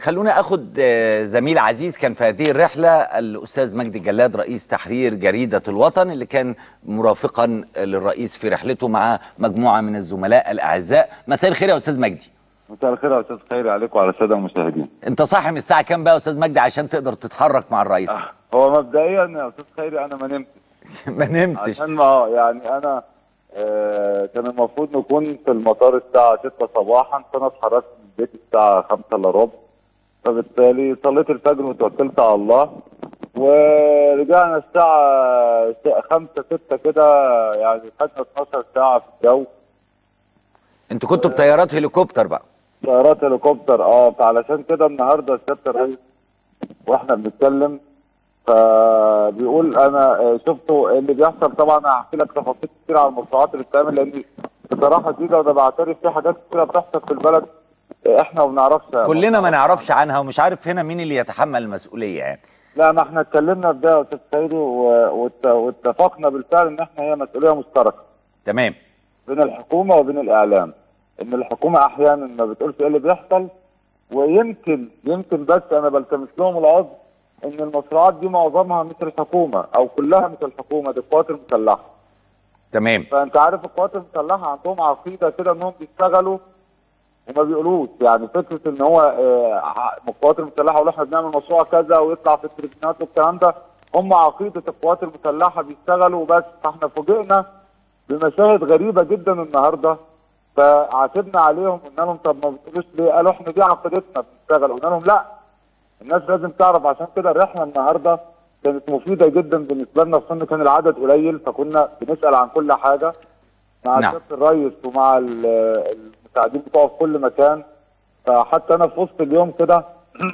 خلونا اخد آه، زميل عزيز كان في هذه الرحله الاستاذ مجدي جلاد رئيس تحرير جريده الوطن اللي كان مرافقا للرئيس في رحلته مع مجموعه من الزملاء الاعزاء مساء الخير يا استاذ مجدي مساء الخير يا استاذ خيري عليكم وعلى الساده المشاهدين انت صاحي من الساعه كام بقى يا استاذ مجدي عشان تقدر تتحرك مع الرئيس هو مبدئيا يا استاذ خيري انا ما نمتش ما نمتش عشان ما آه، يعني انا آه كان المفروض نكون في المطار الساعه 6 صباحا فانا اتحركت من البيت الساعه 5 الا ربع فبالتالي صليت الفجر وتوكلت على الله ورجعنا الساعه 5 6 كده يعني خدنا 12 ساعه في الجو انتوا كنتوا بطيارات هليكوبتر بقى طيارات هليكوبتر اه فعلشان كده النهارده سياده الرئيس واحنا بنتكلم فبيقول انا آه، شفتوا اللي بيحصل طبعا أنا هحكي لك تفاصيل كتير على المشروعات اللي بتتعمل لان بصراحه دي ده انا بعترف في حاجات كتيره بتحصل في البلد آه، احنا ما بنعرفش كلنا ما نعرفش عنها ومش عارف هنا مين اللي يتحمل المسؤوليه يعني لا ما احنا اتكلمنا في ده يا استاذ خيري و- وات- واتفقنا بالفعل ان احنا هي مسؤوليه مشتركه تمام بين الحكومه وبين الاعلام ان الحكومه احيانا ما بتقولش ايه اللي بيحصل ويمكن يمكن بس انا بلتمس لهم العذر ان المشروعات دي معظمها مش الحكومه او كلها مش الحكومه دي القوات المسلحه تمام فانت عارف القوات المسلحه عندهم عقيده كده انهم بيشتغلوا وما بيقولوش يعني فكره ان هو آه، ع- القوات المسلحه يقولوا احنا بنعمل مشروع كذا ويطلع في التلفزيونات والكلام ده هم عقيده القوات المسلحه بيشتغلوا وبس فاحنا فوجئنا بمشاهد غريبه جدا النهارده فعاتبنا عليهم قلنا لهم طب ما بتقولوش ليه؟ قالوا احنا دي عقيدتنا بنشتغل قلنا لهم لا الناس لازم تعرف عشان كده الرحله النهارده كانت مفيده جدا بالنسبه لنا خصوصا إن كان العدد قليل فكنا بنسال عن كل حاجه مع نعم. سياده الريس ومع ال- المساعدين بتوعه في كل مكان فحتى انا في وسط اليوم كده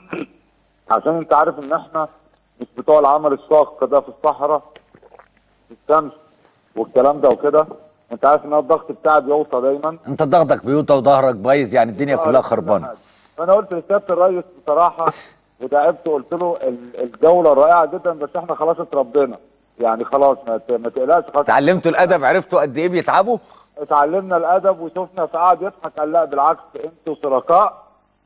عشان انت عارف ان احنا مش بتوع العمل الشاق ده في الصحراء في الشمس والكلام ده وكده انت عارف ان أنا الضغط بتاعي بيوطى دايما انت ضغطك بيوطى وظهرك بايظ يعني الدنيا كلها خربانه فانا قلت لسياده الريس بصراحه ودعبت قلت له ال- الجوله رائعه جدا بس احنا خلاص اتربينا يعني خلاص ما ت- ما تقلقش خلاص اتعلمتوا الادب عرفتوا قد ايه بيتعبوا اتعلمنا الادب وشفنا فقعد يضحك قال لا بالعكس انتوا شركاء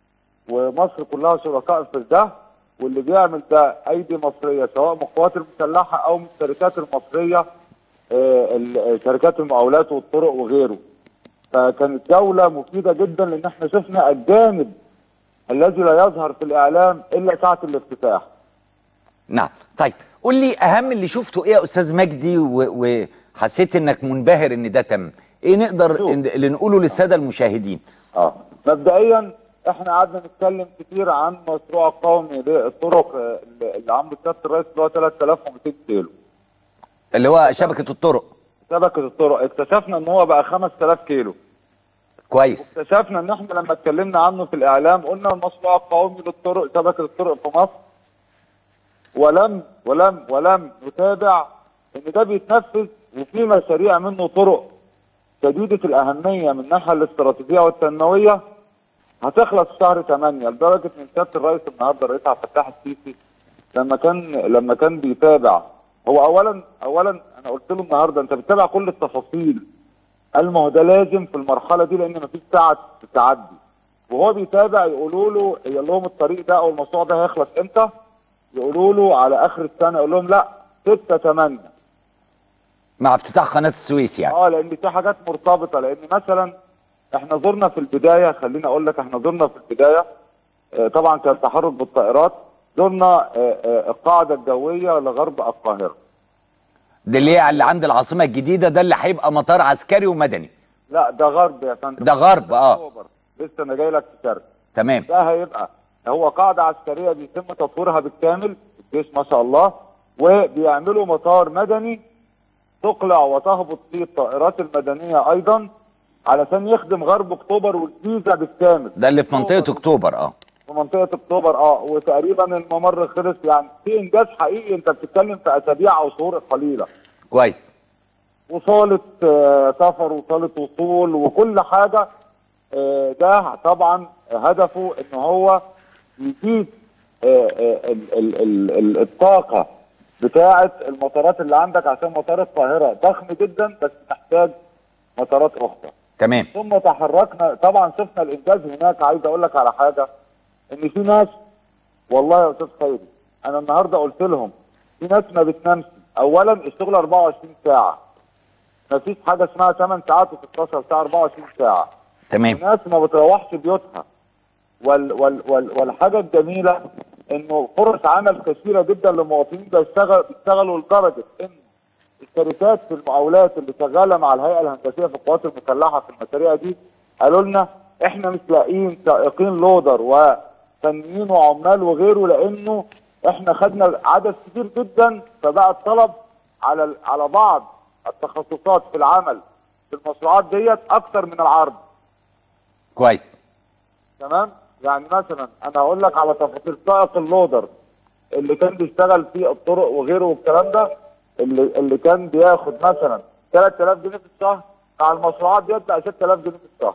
ومصر كلها شركاء في ده واللي بيعمل ده ايدي مصريه سواء من القوات المسلحه او من الشركات المصريه آه، ال- شركات المقاولات والطرق وغيره فكانت جوله مفيده جدا لان احنا شفنا الجانب الذي لا يظهر في الاعلام الا ساعه الافتتاح نعم طيب قول لي اهم اللي شفته ايه يا استاذ مجدي و- وحسيت انك منبهر ان ده تم ايه نقدر شوف. إن- اللي نقوله للساده المشاهدين اه مبدئيا احنا قعدنا نتكلم كتير عن مشروع قومي للطرق آه، اللي عامله سياده الرئيس اللي هو 3200 كيلو اللي هو شبكه الطرق شبكه الطرق اكتشفنا ان هو بقى 5000 كيلو كويس اكتشفنا ان احنا لما اتكلمنا عنه في الاعلام قلنا المشروع القومي للطرق شبكه الطرق في مصر ولم ولم ولم نتابع ان ده بيتنفذ وفي مشاريع منه طرق شديده الاهميه من الناحيه الاستراتيجيه والتنمويه هتخلص في شهر 8 لدرجه ان سياده الرئيس النهارده الرئيس عبد الفتاح السيسي لما كان لما كان بيتابع هو اولا اولا انا قلت له النهارده انت بتتابع كل التفاصيل قال ما هو ده لازم في المرحله دي لان مفيش ساعه تعدي وهو بيتابع يقولوا له يقول لهم الطريق ده او المشروع ده هيخلص امتى يقولوا له على اخر السنه يقول لهم لا 6 8 مع افتتاح قناه السويس يعني اه لان في حاجات مرتبطه لان مثلا احنا زرنا في البدايه خليني اقول لك احنا زرنا في البدايه آه، طبعا كان تحرك بالطائرات زرنا آه، آه، القاعده الجويه لغرب القاهره ده اللي هي اللي عند العاصمه الجديده ده اللي هيبقى مطار عسكري ومدني لا ده غرب يا فندم ده غرب اه أكتوبر. لسه انا جاي لك في شرق تمام ده هيبقى هو قاعده عسكريه بيتم تطويرها بالكامل الجيش ما شاء الله وبيعملوا مطار مدني تقلع وتهبط فيه الطائرات المدنيه ايضا علشان يخدم غرب اكتوبر والجيزه بالكامل ده اللي في منطقه اكتوبر اه في منطقه اكتوبر اه وتقريبا الممر خلص يعني في انجاز حقيقي انت بتتكلم في اسابيع او شهور قليله كويس وصالة آه، سفر وصالة وصول وكل حاجة آه، ده طبعا هدفه ان هو يزيد آه، آه، ال- ال- ال- ال- الطاقة بتاعة المطارات اللي عندك عشان مطار القاهرة ضخم جدا بس محتاج مطارات أخرى تمام ثم تحركنا طبعا شفنا الإنجاز هناك عايز أقول لك على حاجة ان في ناس والله يا استاذ خيري انا النهارده قلت لهم في ناس ما بتنامش اولا الشغل 24 ساعه ما فيش حاجه اسمها 8 ساعات و16 ساعه 24 ساعه تمام الناس ما بتروحش بيوتها وال وال وال والحاجه الجميله انه فرص عمل كثيره جدا للمواطنين بيشتغل بيشتغلوا لدرجه ان الشركات في المقاولات اللي شغاله مع الهيئه الهندسيه في القوات المسلحه في المشاريع دي قالوا لنا احنا مش لاقيين سائقين لودر وفنيين وعمال وغيره لانه احنا خدنا عدد كبير جدا فبقى الطلب على ال- على بعض التخصصات في العمل في المشروعات ديت اكتر من العرض كويس تمام يعني مثلا انا هقول لك على تفاصيل سائق اللودر اللي كان بيشتغل في الطرق وغيره والكلام ده اللي اللي كان بياخد مثلا 3000 جنيه في الشهر مع المشروعات ديت بقى 6000 جنيه في الشهر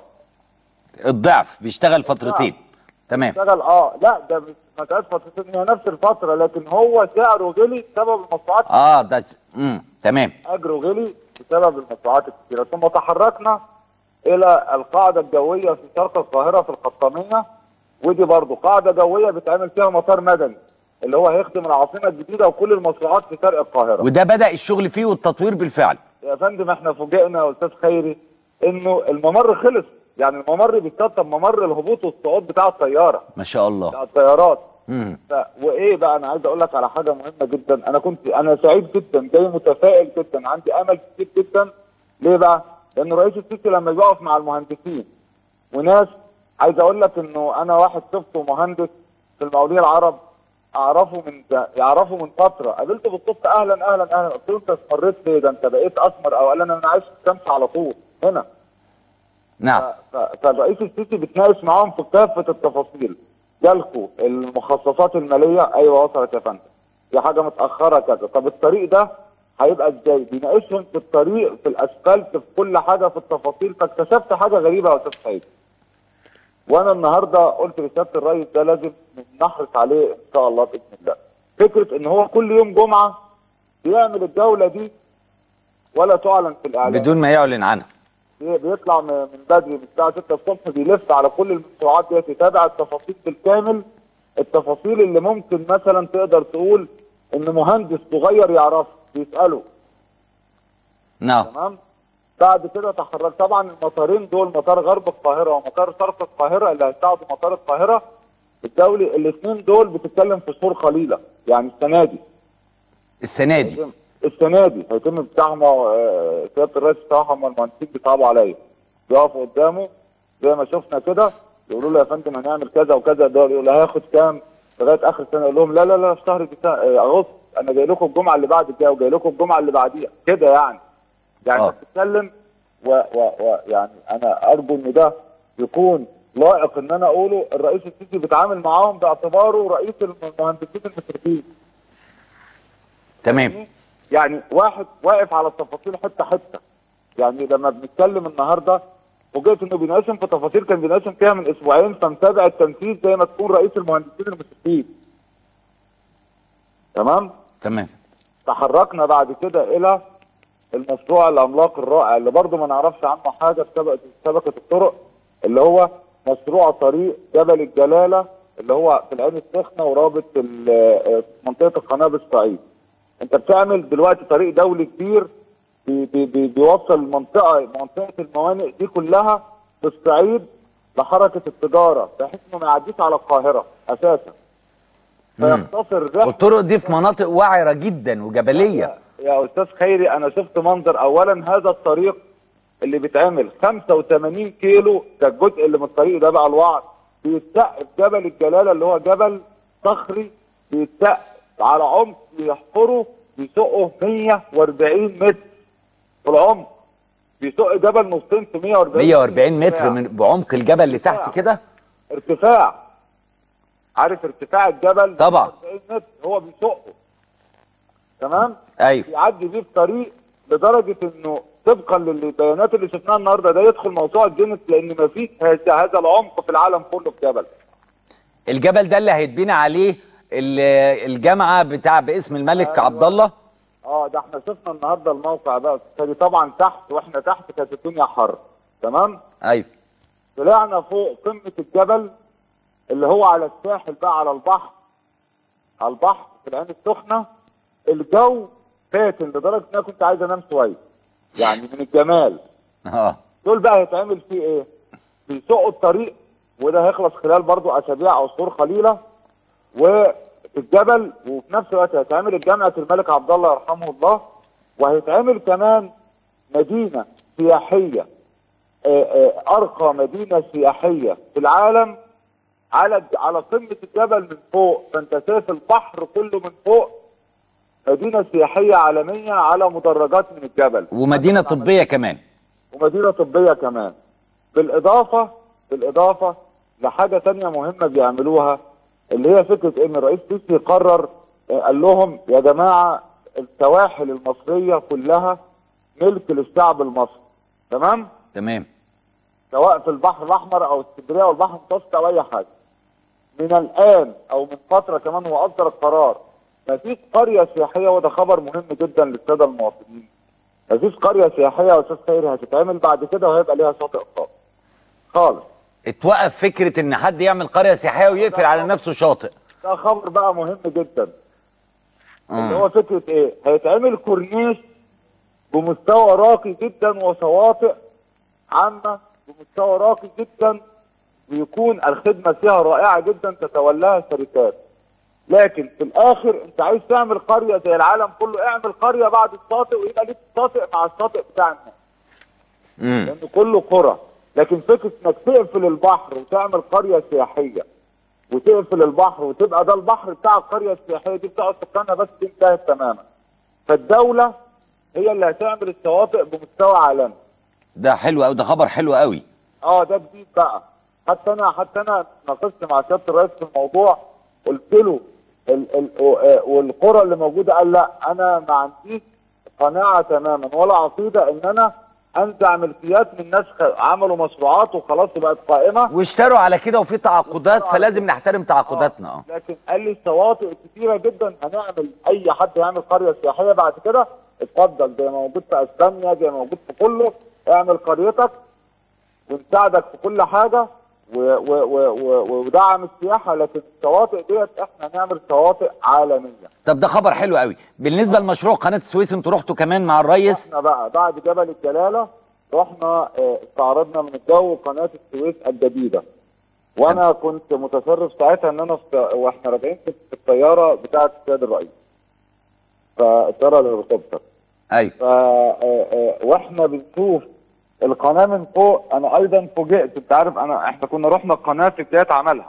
الضعف بيشتغل فترتين تمام اشتغل اه لا ده مش ما كانش فترتين هي نفس الفتره لكن هو سعره غلي بسبب المشروعات اه ده س- امم تمام اجره غلي بسبب المشروعات الكثيره ثم تحركنا الى القاعده الجويه في شرق القاهره في القطاميه ودي برضو قاعده جويه بيتعمل فيها مطار مدني اللي هو هيخدم العاصمه الجديده وكل المشروعات في شرق القاهره وده بدأ الشغل فيه والتطوير بالفعل يا فندم احنا فوجئنا يا استاذ خيري انه الممر خلص يعني الممر بيتشطب ممر الهبوط والصعود بتاع الطياره ما شاء الله بتاع الطيارات امم ف... وايه بقى انا عايز اقول لك على حاجه مهمه جدا انا كنت انا سعيد جدا جاي متفائل جدا عندي امل كتير جدا ليه بقى؟ لان رئيس السيسي لما بيقف مع المهندسين وناس عايز اقول لك انه انا واحد شفته مهندس في المقاولين العرب اعرفه من ده يعرفه من فتره قابلته بالصدفه اهلا اهلا اهلا قلت له انت استمريت ليه ده انت بقيت اسمر او قال انا انا عايش في الشمس على طول هنا نعم ف- ف- فالرئيس السيسي بيتناقش معاهم في كافه التفاصيل جالكوا المخصصات الماليه ايوه وصلت يا فندم في حاجه متاخره كذا طب الطريق ده هيبقى ازاي بيناقشهم في الطريق في الاسفلت في كل حاجه في التفاصيل فاكتشفت حاجه غريبه يا استاذ سعيد وانا النهارده قلت لسياده الرئيس ده لازم نحرص عليه ان شاء الله باذن الله فكره ان هو كل يوم جمعه بيعمل الجوله دي ولا تعلن في الاعلام بدون ما يعلن عنها بي- بيطلع م- من بدري من الساعه 6 الصبح بيلف على كل المشروعات ديت يتابع التفاصيل بالكامل التفاصيل اللي ممكن مثلا تقدر تقول ان مهندس صغير يعرفها بيساله نعم تمام بعد كده تحرك طبعا المطارين دول مطار غرب القاهره ومطار شرق القاهره اللي هيساعدوا مطار القاهره الدولي الاثنين دول بتتكلم في شهور قليله يعني السنه دي السنة دي هيتم- السنه دي هيتم افتتاحهم آه، سياده الرئيس بتاعهم والمهندسين بيصعبوا عليا بيقفوا قدامه زي ما شفنا كده يقولوا له يا فندم هنعمل كذا وكذا ده يقول هياخد كام لغايه اخر السنه يقول لهم لا لا لا في شهر ديسا- آه، اغسطس انا جاي لكم الجمعه اللي بعد الجايه وجاي لكم الجمعه اللي بعديها كده يعني يعني آه. انت بتتكلم و, و, و يعني انا ارجو ان ده يكون لائق ان انا اقوله الرئيس السيسي بيتعامل معاهم باعتباره رئيس المهندسين المشرفين تمام يعني واحد واقف على التفاصيل حته حته يعني لما بنتكلم النهارده فوجئت انه بيناقشهم في تفاصيل كان بيناقشهم فيها من اسبوعين فمتابع التنفيذ زي ما تكون رئيس المهندسين المشرفين تمام تمام تحركنا بعد كده الى المشروع العملاق الرائع اللي برضه ما نعرفش عنه حاجه في شبكه شبكه الطرق اللي هو مشروع طريق جبل الجلاله اللي هو في العين السخنه ورابط ال- منطقه القناه بالصعيد. انت بتعمل دلوقتي طريق دولي كبير بي بي بي بيوصل منطقه منطقه الموانئ دي كلها في الصعيد لحركه التجاره بحيث انه ما يعديش على القاهره اساسا. فيختصر رحله والطرق دي في مناطق وعرة جدا وجبلية يا استاذ خيري انا شفت منظر اولا هذا الطريق اللي بيتعمل 85 كيلو ده الجزء اللي من الطريق ده بقى الوعر بيتسق في جبل الجلاله اللي هو جبل صخري بيتسق على عمق يحفره بيسقه 140 متر في العمق بيسق جبل نصين في 140 140 متر ارتفاع. من بعمق الجبل اللي تحت كده ارتفاع عارف ارتفاع الجبل طبعا. 140 متر هو بيسقه تمام ايوه يعدي بيه في طريق لدرجه انه طبقا للبيانات اللي شفناها النهارده ده يدخل موسوعه جينيس لان ما فيش هذا هذا العمق في العالم كله في جبل الجبل ده اللي هيتبني عليه ال- الجامعة بتاع باسم الملك أيوة. عبد الله اه ده احنا شفنا النهارده الموقع ده فدي طبعا تحت واحنا تحت كانت الدنيا حر تمام ايوه طلعنا فوق قمه الجبل اللي هو على الساحل بقى على البحر على البحر في العين السخنه الجو فاتن لدرجه ان انا كنت عايز انام شويه يعني من الجمال اه دول بقى هيتعمل فيه ايه؟ بيسوقوا الطريق وده هيخلص خلال برضو اسابيع او شهور قليله وفي الجبل وفي نفس الوقت هيتعمل الجامعه الملك عبد الله يرحمه الله وهيتعمل كمان مدينه سياحيه آه، آه، ارقى مدينه سياحيه في العالم على على قمه الجبل من فوق فانت شايف البحر كله من فوق مدينه سياحيه عالميه على مدرجات من الجبل ومدينه طبيه كمان ومدينه طبيه كمان بالاضافه بالاضافه لحاجه تانية مهمه بيعملوها اللي هي فكره ان الرئيس السيسي قرر آه، قال لهم يا جماعه السواحل المصريه كلها ملك للشعب المصري تمام تمام سواء في البحر الاحمر او اسكندريه او البحر المتوسط او اي حاجه من الان او من فتره كمان هو اصدر القرار مفيش قريه سياحيه وده خبر مهم جدا للساده المواطنين مفيش قريه سياحيه يا استاذ خيري هتتعمل بعد كده وهيبقى ليها شاطئ خاص خالص اتوقف فكره ان حد يعمل قريه سياحيه ويقفل على نفسه شاطئ ده خبر بقى مهم جدا اللي آه. هو فكره ايه؟ هيتعمل كورنيش بمستوى راقي جدا وشواطئ عامه بمستوى راقي جدا ويكون الخدمه فيها رائعه جدا تتولاها شركات. لكن في الاخر انت عايز تعمل قريه زي العالم كله اعمل قريه بعد الشاطئ ويبقى ليك شاطئ مع الشاطئ بتاع الناس. امم لان كله قرى لكن فكره انك تقفل البحر وتعمل قريه سياحيه وتقفل البحر وتبقى ده البحر بتاع القريه السياحيه دي بتاع سكانها بس دي انتهت تماما فالدوله هي اللي هتعمل الشواطئ بمستوى عالمي ده حلو قوي ده خبر حلو قوي اه ده جديد بقى حتى انا حتى انا ناقشت مع سياده الرئيس في الموضوع قلت له ال ال آه، والقرى اللي موجوده قال لا انا ما عنديش قناعه تماما ولا عقيده ان انا انزع ملكيات من ناس خ- عملوا مشروعات وخلاص بقت قائمه واشتروا على كده وفي تعاقدات واشتروا على فلازم كده. نحترم تعاقداتنا اه لكن قال لي الشواطئ كتيره جدا هنعمل اي حد يعمل قريه سياحيه بعد كده اتفضل زي ما موجود في اسبانيا زي ما موجود في كله اعمل قريتك ونساعدك في كل حاجه و و و و ودعم السياحه لكن الشواطئ ديت احنا نعمل شواطئ عالميه طب ده خبر حلو قوي بالنسبه لمشروع قناه السويس انتوا رحتوا كمان مع الريس احنا بقى بعد جبل الجلاله رحنا اه، استعرضنا من الجو قناه السويس الجديده وانا كنت متشرف ساعتها ان انا في واحنا راجعين في في الطياره بتاعه السيد الرئيس فالطياره الهليكوبتر ايوه ف اه، اه، واحنا بنشوف القناه من فوق انا ايضا فوجئت انت عارف انا احنا كنا رحنا القناه في بدايه عملها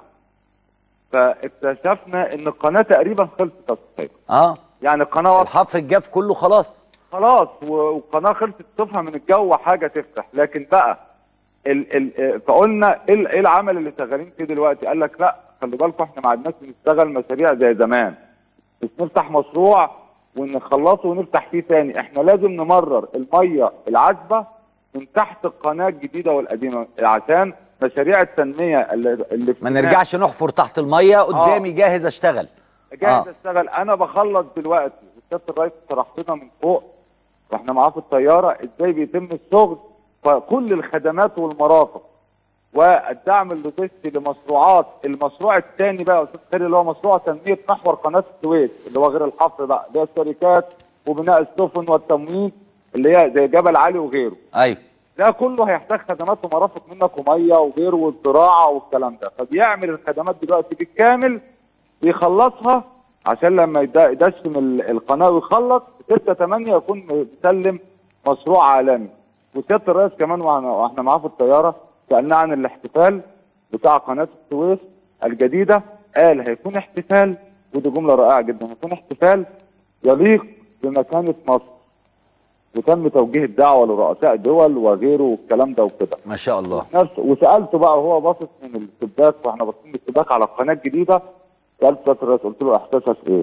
فاكتشفنا ان القناه تقريبا خلصت يا أستاذ خير. اه يعني القناه واضحة الحفر الجاف كله خلاص خلاص و- والقناه خلصت تشوفها من الجو حاجه تفتح لكن بقى ال ال فقلنا ايه ال- إيه العمل اللي شغالين فيه دلوقتي قال لك لا خلي بالكم احنا ما عدناش بنشتغل مشاريع زي زمان مش نفتح مشروع ونخلصه ونفتح فيه تاني احنا لازم نمرر الميه العذبه من تحت القناه الجديده والقديمه عشان مشاريع التنميه اللي, اللي في ما هناك نرجعش نحفر تحت الميه قدامي جاهز اشتغل جاهز آه. اشتغل انا بخلص دلوقتي وسياده الرئيس شرح لنا من فوق واحنا معاه في الطياره ازاي بيتم الشغل فكل الخدمات والمرافق والدعم اللوجستي لمشروعات المشروع الثاني بقى يا استاذ خالد اللي هو مشروع تنميه محور قناه السويس اللي هو غير الحفر بقى اللي هي الشركات وبناء السفن والتموين اللي هي زي جبل علي وغيره ايوه ده كله هيحتاج خدمات ومرافق منك وميه وغيره والزراعه والكلام ده فبيعمل الخدمات دلوقتي بالكامل بيخلصها عشان لما يد- يدشم ال- القناه ويخلص 6 8 يكون مسلم مشروع عالمي وسياده الرئيس كمان واحنا واحنا معاه في الطياره سالناه عن الاحتفال بتاع قناه السويس الجديده قال هيكون احتفال ودي جمله رائعه جدا هيكون احتفال يليق بمكانه مصر وتم توجيه الدعوه لرؤساء دول وغيره والكلام ده وكده ما شاء الله نفس وسالته بقى وهو باصص من الشباك واحنا باصين من الشباك على القناه الجديده سالت سياده الرئيس قلت له احساسك ايه؟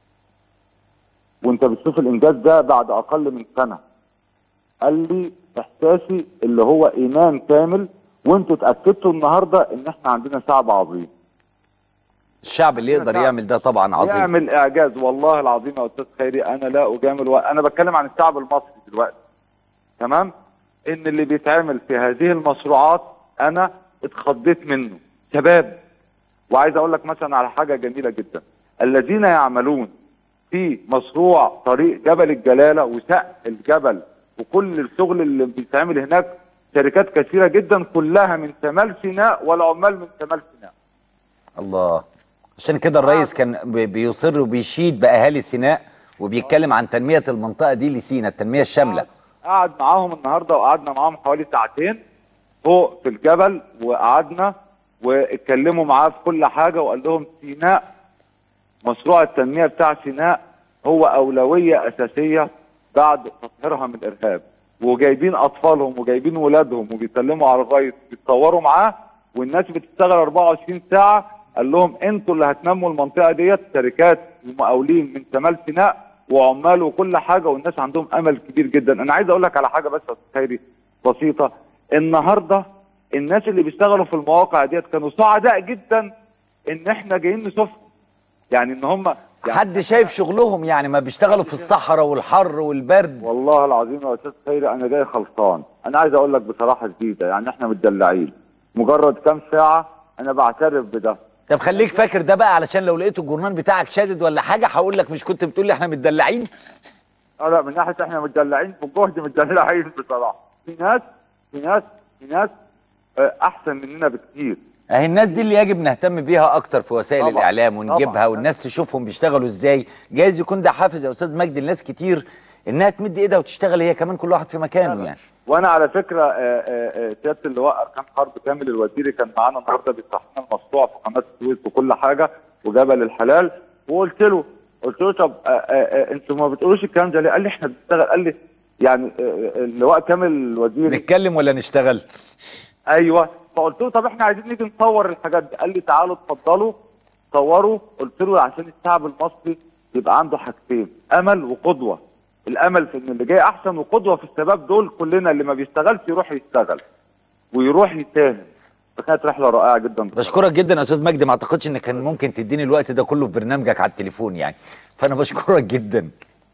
وانت بتشوف الانجاز ده بعد اقل من سنه قال لي احساسي اللي هو ايمان كامل وانتوا اتاكدتوا النهارده ان احنا عندنا شعب عظيم الشعب اللي يقدر نعم. يعمل ده طبعا عظيم يعمل اعجاز والله العظيم يا استاذ خيري انا لا اجامل و... انا بتكلم عن الشعب المصري دلوقتي تمام ان اللي بيتعمل في هذه المشروعات انا اتخضيت منه شباب وعايز اقول لك مثلا على حاجه جميله جدا الذين يعملون في مشروع طريق جبل الجلاله وسقف الجبل وكل الشغل اللي بيتعمل هناك شركات كثيره جدا كلها من شمال سيناء والعمال من شمال سيناء الله عشان كده الرئيس كان بي- بيصر وبيشيد باهالي سيناء وبيتكلم عن تنميه المنطقه دي لسيناء التنميه الشامله قعد معاهم النهارده وقعدنا معاهم حوالي ساعتين فوق في الجبل وقعدنا واتكلموا معاه في كل حاجه وقال لهم سيناء مشروع التنميه بتاع سيناء هو اولويه اساسيه بعد تطهيرها من الارهاب وجايبين اطفالهم وجايبين ولادهم وبيسلموا على الرئيس بيتصوروا معاه والناس بتشتغل 24 ساعه قال لهم انتوا اللي هتنموا المنطقه ديت شركات ومقاولين من شمال سيناء وعمال وكل حاجه والناس عندهم امل كبير جدا انا عايز اقول لك على حاجه بس يا أستاذ خيري بسيطه النهارده الناس اللي بيشتغلوا في المواقع ديت كانوا سعداء جدا ان احنا جايين نشوفهم يعني ان هم يعني حد شايف شغلهم يعني ما بيشتغلوا في الصحراء والحر والبرد والله العظيم يا استاذ خيري انا جاي خلصان انا عايز اقول لك بصراحه شديده يعني احنا متدلعين مجرد كام ساعه انا بعترف بده طب خليك فاكر ده بقى علشان لو لقيت الجورنال بتاعك شادد ولا حاجه هقول لك مش كنت بتقول لي احنا متدلعين اه لا من ناحيه احنا متدلعين في الجهد متدلعين بصراحه في ناس في ناس في ناس آه، احسن مننا بكتير اهي الناس دي اللي يجب نهتم بيها اكتر في وسائل طبعاً، الاعلام ونجيبها طبعاً. والناس تشوفهم بيشتغلوا ازاي جايز يكون ده حافز يا استاذ مجدي لناس كتير انها تمد ايدها وتشتغل هي كمان كل واحد في مكانه يعني وانا على فكره آه، آه، آه، سياده اللواء اركان حرب كامل الوزيري كان معانا النهارده بيشرح لنا المشروع في قناه السويس وكل حاجه وجبل الحلال وقلت له قلت له طب آه، آه، آه، انتوا ما بتقولوش الكلام ده ليه؟ قال لي احنا بنشتغل قال لي يعني آه، آه، اللواء كامل الوزيري نتكلم ولا نشتغل ايوه فقلت له طب احنا عايزين نيجي نصور الحاجات دي قال لي تعالوا اتفضلوا صوروا قلت له عشان الشعب المصري يبقى عنده حاجتين امل وقدوه الامل في ان اللي جاي احسن وقدوه في الشباب دول كلنا اللي ما بيشتغلش يروح يشتغل ويروح يساهم فكانت رحله رائعه جدا بشكرك جدا يا استاذ مجدي ما اعتقدش ان كان ممكن تديني الوقت ده كله في برنامجك على التليفون يعني فانا بشكرك جدا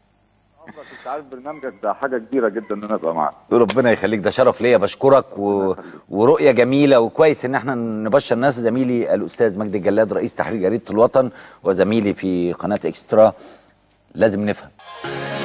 انت عارف برنامجك ده حاجه كبيره جدا ان انا ابقى معاك ربنا يخليك ده شرف ليا بشكرك و... ورؤيه جميله وكويس ان احنا نبشر الناس زميلي الاستاذ مجدي الجلاد رئيس تحرير جريده الوطن وزميلي في قناه اكسترا لازم نفهم